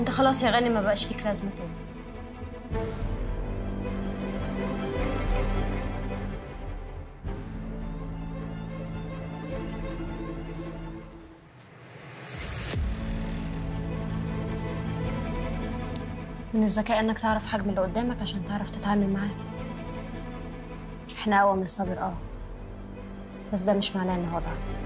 انت خلاص يا غانم ما بقاش ليك لازمه تاني من الذكاء انك تعرف حجم اللي قدامك عشان تعرف تتعامل معاه احنا اقوى من صابر اه بس ده مش معناه ان هو ضعف